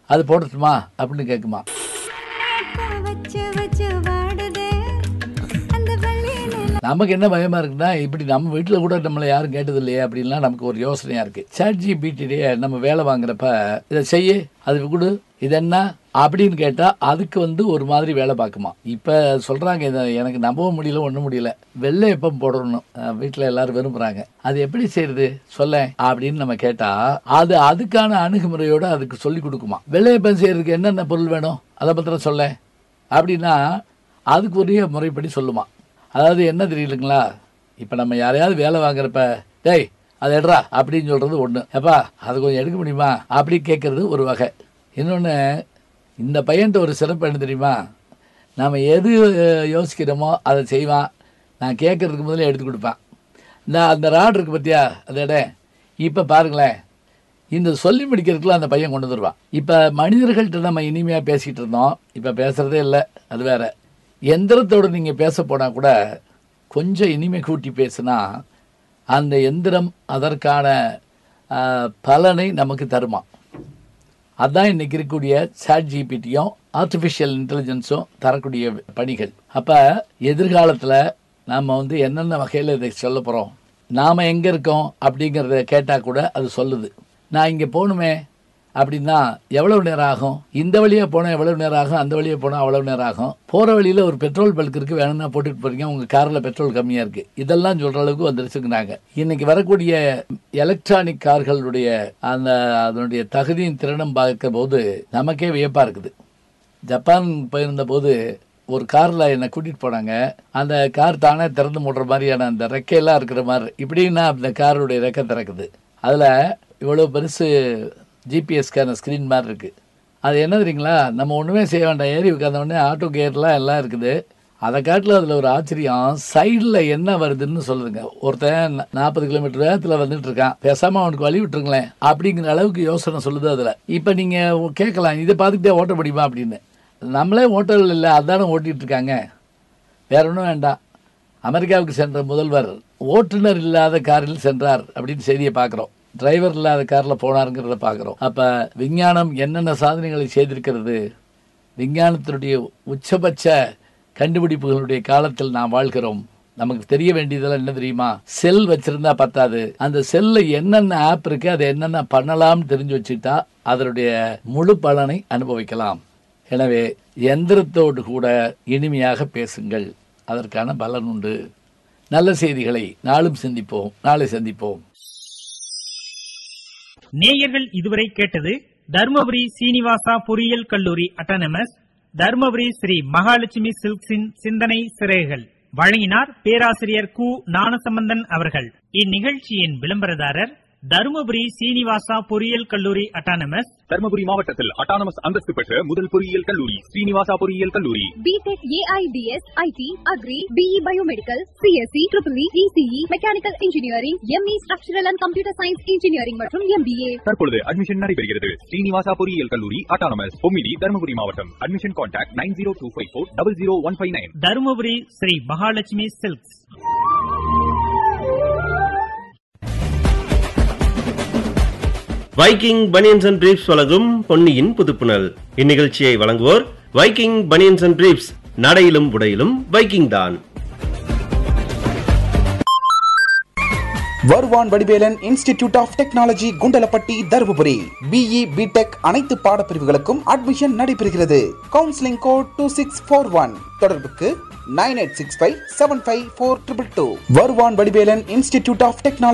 அது போடட்டுமா அப்படின்னு கேட்குமா வச்சு வச்சு வாடுதே அந்த வள்ளியில நமக்கு என்ன பயமா இருக்குன்னா இப்படி நம்ம வீட்டில் கூட நம்மளை யாரும் கேட்டது இல்லையே அப்படின்லாம் நமக்கு ஒரு யோசனையா இருக்கு சாட் ஜிபிடியே நம்ம வேலை வாங்குறப்ப இதை செய்ய அது கொடு இது என்ன அப்படின்னு கேட்டா அதுக்கு வந்து ஒரு மாதிரி வேலை பார்க்குமா இப்ப சொல்றாங்க இதை எனக்கு நம்பவும் முடியல ஒண்ணும் முடியல வெள்ளை எப்பம் போடணும் அஹ் வீட்டுல எல்லாரும் விரும்புறாங்க அது எப்படி செய்யறது சொல்ல அப்படின்னு நம்ம கேட்டா அது அதுக்கான அணுகுமுறையோட அதுக்கு சொல்லி கொடுக்குமா வெள்ளையப்பம் செய்யறதுக்கு என்னென்ன பொருள் வேணும் அதை பத்திரம் சொல்ல அப்படின்னா அதுக்கு உரிய முறைப்படி சொல்லுமா அதாவது என்ன தெரியலுங்களா இப்போ நம்ம யாரையாவது வேலை வாங்குறப்ப டேய் அதை எடுறா அப்படின்னு சொல்கிறது ஒன்று எப்பா அது கொஞ்சம் எடுக்க முடியுமா அப்படி கேட்குறது ஒரு வகை இன்னொன்று இந்த பையன்ட்ட ஒரு சிறப்பு என்ன தெரியுமா நாம் எது அஹ், யோசிக்கிறோமோ அதை செய்வான் நான் கேட்கறதுக்கு முதல்ல எடுத்து கொடுப்பேன் இந்த அந்த ராடு இருக்கு பார்த்தியா அந்த இடம் இப்போ பாருங்களேன் இந்த சொல்லி முடிக்கிறதுக்குள்ள அந்த பையன் கொண்டு வந்துருவான் இப்போ மனிதர்கள்ட்ட நம்ம இனிமையாக பேசிகிட்டு இருந்தோம் இப்போ பேசுகிறதே இல்லை அது வேற எந்திரத்தோடு நீங்கள் பேச போனால் கூட கொஞ்சம் இனிமை கூட்டி பேசுனா அந்த எந்திரம் அதற்கான ஆ, பலனை நமக்கு தருமா அதான் இன்னைக்கு இருக்கக்கூடிய சாட் ஜிபிடியும் ஆர்டிஃபிஷியல் இன்டெலிஜென்ஸும் தரக்கூடிய பணிகள் அப்போ எதிர்காலத்தில் நாம் வந்து என்னென்ன வகையில் இதை சொல்ல போகிறோம் நாம் எங்கே இருக்கோம் அப்படிங்கிறத கேட்டால் கூட அது சொல்லுது நான் இங்கே போகணுமே அப்படின்னா எவ்வளவு நேரம் ஆகும் இந்த வழியாக போனால் எவ்வளவு நேரம் ஆகும் அந்த வழியாக போனால் அவ்வளவு நேரம் ஆகும் போகிற வழியில் ஒரு பெட்ரோல் பல்க் இருக்குது வேணும்னா போட்டுட்டு போகிறீங்க உங்கள் காரில் பெட்ரோல் கம்மியாக இருக்குது இதெல்லாம் சொல்கிற அளவுக்கு வந்துருச்சுங்கிறாங்க இன்னைக்கு வரக்கூடிய எலக்ட்ரானிக் கார்களுடைய அந்த அதனுடைய தகுதியும் திறனும் பார்க்க போது நமக்கே வியப்பாக இருக்குது ஜப்பான் போயிருந்த போது ஒரு காரில் என்னை கூட்டிகிட்டு போனாங்க அந்த கார் தானே திறந்து மூடுற மாதிரியான அந்த ரெக்கையெல்லாம் இருக்கிற மாதிரி இப்படின்னா அந்த காருடைய ரெக்கை திறக்குது அதில் இவ்வளோ பெருசு ஜிபிஎஸ்க்கான ஸ்க்ரீன் மாதிரி இருக்குது அது என்ன தெரியுங்களா நம்ம ஒன்றுமே செய்ய வேண்டாம் ஏறி உட்காந்த உடனே ஆட்டோ கியர்லாம் எல்லாம் இருக்குது அதை காட்டில் அதில் ஒரு ஆச்சரியம் சைடில் என்ன வருதுன்னு சொல்லுதுங்க ஒருத்தன் நாற்பது கிலோமீட்டர் வேகத்தில் வந்துட்டு இருக்கான் பேசாமல் அவனுக்கு வழி விட்டுருங்களேன் அப்படிங்கிற அளவுக்கு யோசனை சொல்லுது அதில் இப்போ நீங்கள் கேட்கலாம் இதை பார்த்துக்கிட்டே ஓட்ட முடியுமா அப்படின்னு நம்மளே ஓட்டல் இல்லை அதானே ஓட்டிகிட்டு இருக்காங்க வேற ஒன்றும் வேண்டாம் அமெரிக்காவுக்கு சென்ற முதல்வர் ஓட்டுநர் இல்லாத காரில் சென்றார் அப்படின்னு செய்தியை பார்க்குறோம் டிரைவர் இல்லாத காரில் போனாருங்கிறத பார்க்குறோம் அப்போ விஞ்ஞானம் என்னென்ன சாதனைகளை செய்திருக்கிறது விஞ்ஞானத்தினுடைய உச்சபட்ச கண்டுபிடிப்புகளுடைய காலத்தில் நாம் வாழ்கிறோம் நமக்கு தெரிய வேண்டியதெல்லாம் என்ன தெரியுமா செல் வச்சிருந்தா பத்தாது அந்த செல்ல என்னென்ன ஆப் இருக்கு அதை என்னென்ன பண்ணலாம்னு தெரிஞ்சு வச்சுட்டா அதனுடைய முழு பலனை அனுபவிக்கலாம் எனவே எந்திரத்தோடு கூட இனிமையாக பேசுங்கள் அதற்கான பலன் உண்டு நல்ல செய்திகளை நாளும் சிந்திப்போம் நாளை சந்திப்போம் நேயர்கள் இதுவரை கேட்டது தர்மபுரி சீனிவாசா பொறியியல் கல்லூரி அட்டானமஸ் தர்மபுரி ஸ்ரீ மகாலட்சுமி சில்க்ஸின் சிந்தனை சிறைகள் வழங்கினார் பேராசிரியர் கு ஞானசம்பந்தன் அவர்கள் இந்நிகழ்ச்சியின் விளம்பரதாரர் தருமபுரி சீனிவாசா பொறியியல் கல்லூரி அட்டானமஸ் தர்மபுரி மாவட்டத்தில் அட்டானமஸ் அந்தஸ்து பெற்ற முதல் பொறியியல் கல்லூரி ஸ்ரீனிவாசா பொறியியல் கல்லூரி BTech AIDS, IT, Agri, BE Biomedical, CSE, EEE, ECE, Mechanical Engineering, ME Structural and Computer Science Engineering மற்றும் MBA. தற்பொழுது அட்மிஷன் நடைபெறுகிறது ஸ்ரீனிவாசா பொறியியல் கல்லூரி அட்டானமஸ் பொம்மிடி தர்மபுரி மாவட்டம் admission contact nine zero two five four double zero one five nine Dharmapuri Shri Mahalakshmi silks Viking banians and briefs வழங்கும் பொன்னியின் புதுப்புணல் இந்நிகழ்ச்சியை வழங்குவோர் வைக்கிங் பனியன்ஸ் அண்ட் பிரீப்ஸ் நடையிலும் உடையிலும் வைக்கிங் தான் வருவான் Vadivelan institute of technology Kundalapatti Dharmapuri BE BTech அனைத்து பாடப்பிரிவுகளுக்கும் அட்மிஷன் நடைபெறுகிறது counselling code two six four one தொடர்புக்கு nine eight six five seven five four triple two வருவான் வடிவேலன் இன்ஸ்டிடியூட் ஆஃப் டெக்னாலஜி